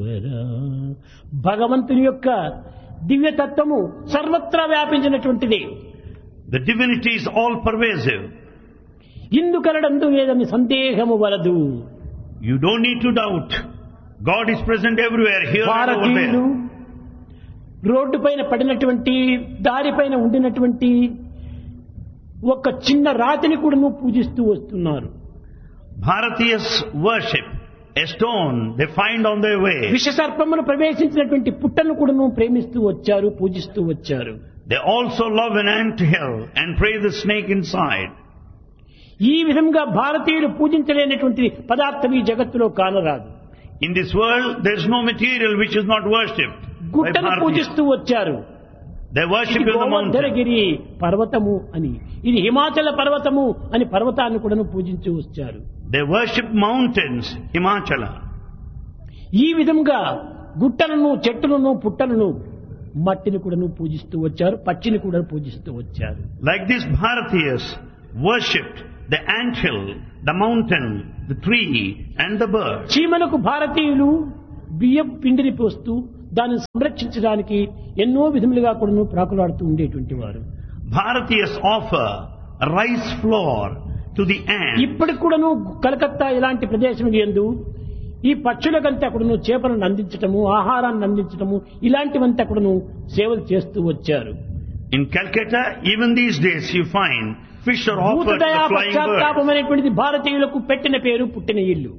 గురువరా భగవంతుని యొక్క దివ్యతత్వము సర్వత్రా వ్యాపించినటువంటిది The divinity is all pervasive. ఇందుకలడందు ఏదని సందేహము వలదు You don't need to doubt. God is present everywhere, here and over భారతీయులు there. రోడ్డు పైన పడినటువంటి దారిపైన ఉండినటువంటి ఒక చిన్న రాతిని కూడా పూజిస్తూ వస్తున్నారు Bharatiyas worship a stone they find on their way. విషసర్పమును ప్రవేశించినటువంటి పుట్టను కూడా ప్రేమిస్తూ వచ్చారు పూజిస్తూ వచ్చారు They also love an ant hill and pray the snake inside. ఈ విధంగా భారతీయులు పూజించలేనటువంటి పదార్థం ఈ జగత్తులో కానరాదు In this world, there is no material which is not worshipped. by గుట్టను Bharatiyas. పూజిస్తూ వచ్చారు They worship ఇది in the mountain. గోవర్ధనగిరి పర్వతము అని ఇది హిమాచల పర్వతము అని పర్వతాన్ని కూడా పూజించి వచ్చారు They worship mountains, Himachala. ఈ విధంగా గుట్టలను చెట్టులను పుట్టలను మట్టిని కూడా పూజిస్తూ వచ్చారు పచ్చిని కూడా పూజిస్తూ వచ్చారు Like this, Bharatiyas worshipped the ant hill, the mountain, the tree, and the bird. చీమలకు భారతీయులు బియ్యం పిండిని పోస్తూ దాన్ని సంరక్షించడానికి ఎన్నో విధములుగా కూడా ప్రాకులాడుతూ ఉండేటువంటి వారు Bharatiyas offer rice flour to the ant. ఇప్పటికి కూడాను కలకత్తా ఇలాంటి ప్రదేశం ఎందు ఈ పక్షులకంతా కూడాను చేపలను అందించటము ఆహారాన్ని అందించటము ఇలాంటివంతా కూడాను సేవలు చేస్తూ వచ్చారు In Calcutta, even these days, you find fish are offered to భూతదయా the flying bird. పశ్చాత్తాపం అనేటువంటిది భారతీయులకు పెట్టిన పేరు పుట్టిన ఇల్లు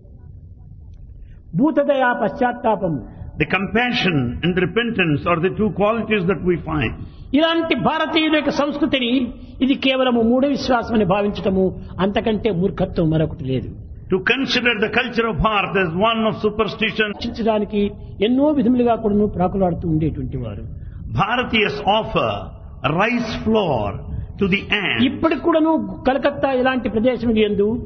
భూతదయా పశ్చాత్తాపము The compassion and the repentance are the two qualities that we find. ఇలాంటి భారతీయుల యొక్క సంస్కృతిని ఇది కేవలము మూఢ విశ్వాసం అని భావించటము అంతకంటే మూర్ఖత్వం మరొకటి లేదు To consider the culture of Bharat as one of superstition, రక్షించడానికి ఎన్నో విధములుగా కూడా ప్రాకులాడుతూ ఉండేటువంటి వారు Bharatiyas offer rice flour to the ant. ఇప్పటికి కూడాను కలకత్తా ఇలాంటి ప్రదేశం ఎందు